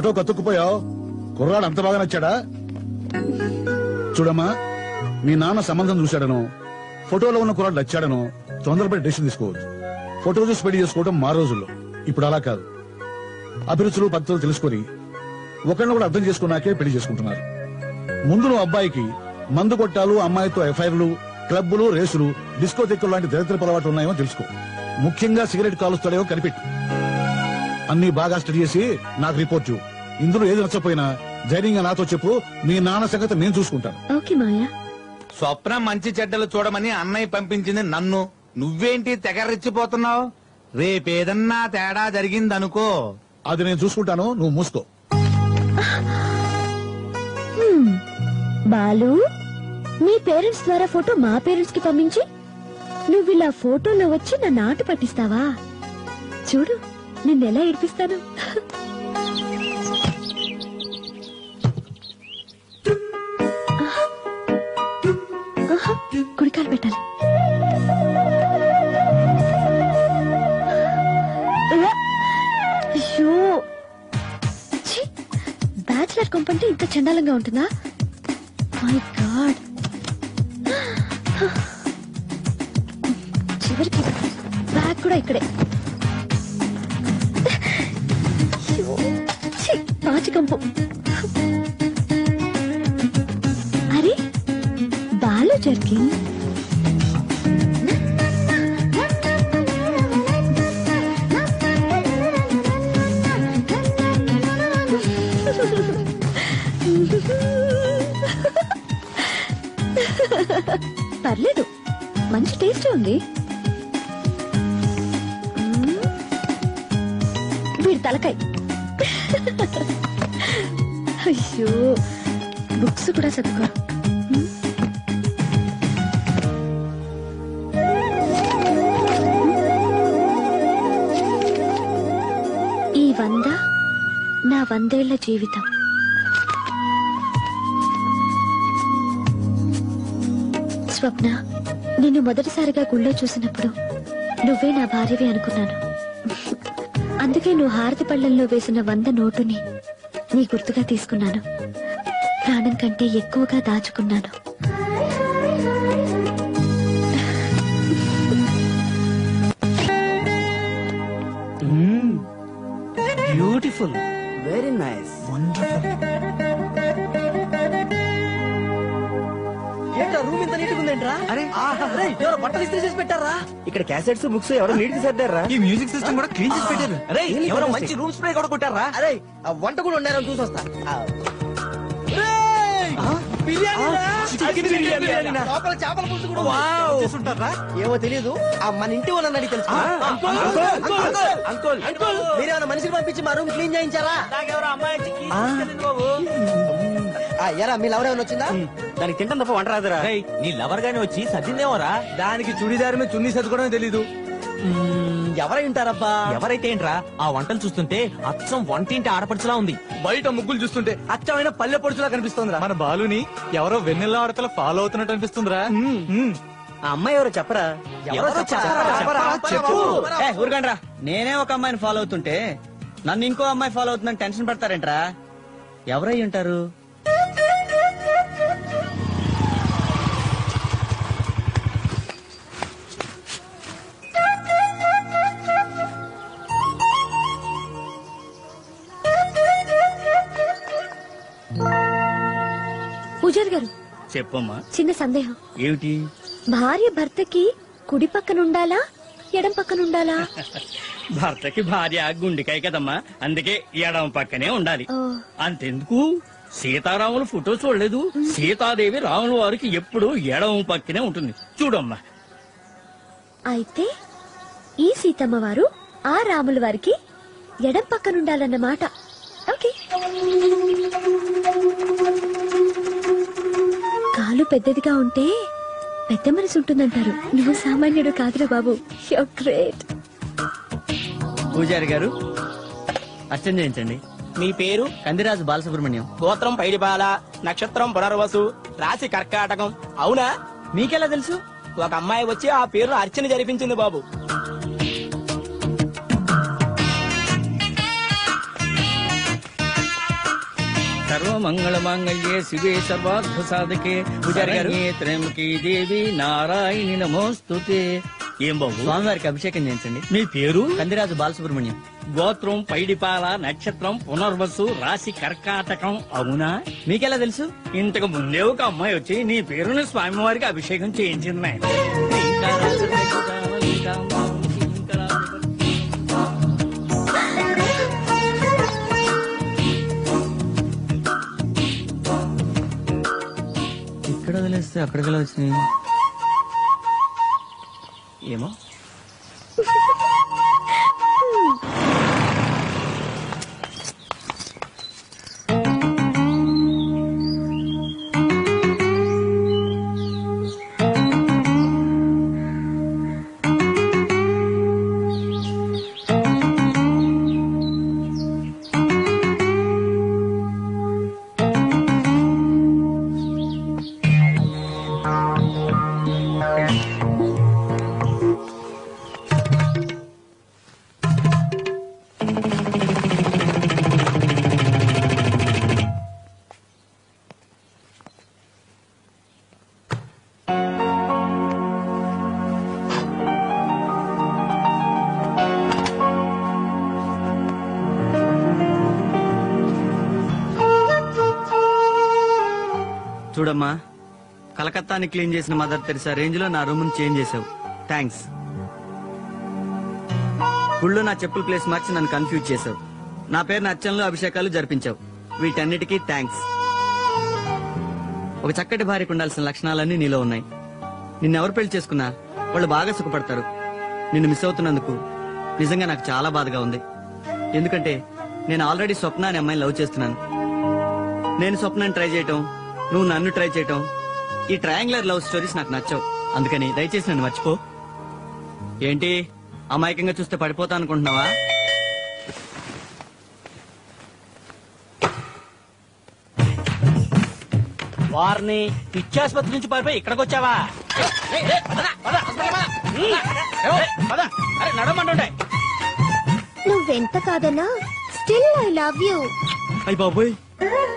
Photo కత్తుక్కుపోయావు కుర్రాడు అంత బాగా నచ్చాడా చూడమ్మా మీ నాన్న సంబంధం చూశాడను ఫోటోలో ఉన్న కుర్రాడు నచ్చాడను తొందరపడి డెసిషన్ తీసుకోవద్దు ఫోటో చూసి పెళ్లి చేసుకోవడం మా రోజుల్లో ఇప్పుడు అలా కాదు అభిరుచులు పద్ధతులు తెలుసుకొని ఒకరిని కూడా అర్థం చేసుకున్నాకే పెళ్లి చేసుకుంటున్నారు ముందు నువ్వు అబ్బాయికి మందు కొట్టాలు అమ్మాయితో ఎఫ్ఐఆర్లు క్లబ్బులు రేసులు డిస్కోథెక్కులు లాంటి దరిద్రపు అలవాటు ఉన్నాయో తెలుసుకో ముఖ్యంగా సిగరెట్ కాలుస్తాడేమో కనిపెట్టు అన్ని బాగా స్టడీ చేసి నాకు రిపోర్ట్ చూ ఇందులో ఏది నచ్చపోయినా ధైర్యంగా నాతో చెప్పు మీ నాన్న సంగతి నేను చూసుకుంటాను ఓకే మాయా స్వప్న మంచి చెడ్డలు చూడమని అన్నయ్య పంపించింది నన్ను నువ్వేంటి తెగరెచ్చిపోతున్నావు రేపేదన్నా తేడా జరిగిందనుకో అది నేను చూసుకుంటాను నువ్వు మూసుకో హ్మ్. బాలు మీ పేరెంట్స్ ద్వారా ఫోటో మా పేరెంట్స్ కి పంపించి నువ్వు ఇలా ఫోటోలో వచ్చి నా నాటు పట్టిస్తావా చూడు నిన్నెలా ఏడిపిస్తాను ఆహా, కుడికాలు పెట్టాలి అయ్యో ఛీ! బ్యాచిలర్ కొంపంటే ఇంత చండాలంగా ఉంటుందా మై గాడ్ చివరికి బ్యాగ్ కూడా ఇక్కడే అయ్యో! ఛీ! పాచికంపు అరే బాలు జర్కిన్ పర్లేదు మంచి టేస్ట్ ఉంది మ్మ్. వీడి తలకాయ అయ్యో బుక్స్ కూడా చదువుకోరు మ్మ్. ఈ వంద నా వందేళ్ల జీవితం స్వప్న నిన్ను మొదటిసారిగా గుళ్ళో చూసినప్పుడు నువ్వే నా భార్యవి అనుకున్నాను అందుకే నువ్వు హారతి పళ్ళల్లో వేసిన వంద నోటుని నీ గుర్తుగా తీసుకున్నాను ప్రాణం కంటే ఎక్కువగా దాచుకున్నాను బ్యూటిఫుల్ వెరీ నైస్ ఏంట్రా రూమ్ ఇంత నీట్ ఉందేంట్రా అరే. అరే ఎవరో బట్టలు ఇస్త్రీ చేసి పెట్టారా ఇక్కడ క్యాసెట్స్ బుక్స్ ఎవరో నీట్ గా సర్దారా ఈ మ్యూజిక్ సిస్టమ్ కూడా క్లీన్ చేసి పెట్టారు అరే ఎవరో మంచి రూమ్ స్ప్రే కూడా కొట్టారా అరే ఆ వంట కూడా ఉండారని చూసి వస్తా చికెన్ బిర్యానీనా? లోపల చేపల పులుసు కూడా ఉంది. వావ్ చేసుంటారా ఏమో తెలియదు ఆ మన ఇంటి వాళ్ళని అడిగి తెలుసు అంకుల్, అంకుల్, అంకుల్. మీరేమైనా మనిషిని పంపించి మా రూమ్ క్లీన్ చేయించారా ఆ, ఎరా మీ లవర్ ఏమైనా వచ్చిందా దానికి తింటాం తప్ప వంట రాదురా రేయ్, నీ లవర్ గాని వచ్చి సర్దిందేమోరా దానికి చుడిదారి మీద చున్నీ సర్దుకోవడమే తెలీదు ఎవరై ఉంటారబ్బా ఎవరైతే ఏంట్రా ఆ వంటలు చూస్తుంటే అచ్చం వంటింటి ఆడపడుచులా ఉంది బయట ముగ్గులు చూస్తుంటే అచ్చమైన పల్లె పొడుచులా కనిపిస్తుందిరా మన బాలుని ఎవరో వెన్నెల ఆడతల ఫాలో అవుతున్నట్టు అనిపిస్తుందిరా మ్మ్. ఆ అమ్మాయి ఎవరో చెప్పరా ఎవరో చెప్పరా? చెప్పరా? చెప్పు. ఏ ఊరుకండ్రా నేనే ఒక అమ్మాయిని ఫాలో అవుతుంటే నన్ను ఇంకో అమ్మాయి ఫాలో అవుతుందని టెన్షన్ పడతారేంట్రా ఎవరై ఉంటారు పూజారి గారు చెప్పమ్మా చిన్న సందేహం ఏమిటి భార్య భర్తకి కుడి పక్కన ఉండాలా ఎడం పక్కన ఉండాలా భర్తకి భార్య గుండెకాయ కదమ్మా అందుకే ఎడమ పక్కనే ఉండాలి ఓ, అంతెందుకు సీతారాముల ఫోటో చూడలేదు సీతాదేవి రాముల వారికి ఎప్పుడు ఎడమ పక్కనే ఉంటుంది చూడమ్మా అయితే ఈ సీతమ్మ వారు ఆ రాముల వారికి ఎడం పక్కన ఉండాలన్నమాట ఓకే కాలు పెద్దదిగా ఉంటే పెద్ద మనసు ఉంటుందంటారు నువ్వు సామాన్యుడు కాదురా బాబు గ్రేట్ పూజారి గారు అర్చన చేయించండి మీ పేరు కందిరాజు బాలసుబ్రహ్మణ్యం గోత్రం పైడిబాల నక్షత్రం పునర్వసు రాశి కర్కాటకం అవునా మీకెలా తెలుసు ఒక అమ్మాయి వచ్చి ఆ పేరు అర్చన జరిపించింది బాబు సర్వమంగళ మాంగళ్యే శివే సర్వార్థ సాధకే పూజారి గారు. శరణ్యే త్ర్యంబకే దేవి నారాయణి నమోస్తుతే ఏం బాబు స్వామివారికి అభిషేకం చేయించండి మీ పేరు కందిరాజు బాలసుబ్రహ్మణ్యం గోత్రం పైడిపాల నక్షత్రం పునర్వసు రాశి కర్కాటకం అవునా మీకెలా తెలుసు ఇంతకు ముందే ఒక అమ్మాయి వచ్చి నీ పేరుని స్వామివారికి అభిషేకం చేయించింది నాయన. ఇక్కడ వదిలేస్తే అక్కడికి వచ్చినాయి ఏమో చూడమ్మా కలకత్తాని క్లీన్ చేసిన మదర్ తెరిసా రేంజ్ లో నా రూమ్ చేంజ్ చేసావు థ్యాంక్స్ గుళ్ళో నా చెప్పుల ప్లేస్ మార్చి నన్ను కన్ఫ్యూజ్ చేసావు నా పేరు అర్చనలు అభిషేకాలు జరిపించావు వీటన్నిటికీ థ్యాంక్స్ ఒక చక్కటి భార్యకు ఉండాల్సిన లక్షణాలన్నీ నీలో ఉన్నాయి నిన్నెవరు పెళ్లి చేసుకున్నా వాళ్ళు బాగా సుఖపడతారు నిన్ను మిస్ అవుతున్నందుకు నిజంగా నాకు చాలా బాధగా ఉంది ఎందుకంటే నేను ఆల్రెడీ స్వప్న అనే అమ్మాయిని లవ్ చేస్తున్నాను నేను స్వప్నాన్ని ట్రై చేయటం నువ్వు నన్ను ట్రై చేయటం ఈ ట్రయాంగులర్ లవ్ స్టోరీస్ నాకు నచ్చవు అందుకని దయచేసి నన్ను మర్చిపో ఏంటి అమాయకంగా చూస్తే పడిపోతా అనుకుంటున్నావా వారిని పిచ్చాసుపత్రి నుంచి పారిపోయి ఇక్కడికి వచ్చావా నడమంటుండే నువ్వెంత కాదన్నా స్టిల్ ఐ లవ్ యూ అయ్యి బాబోయ్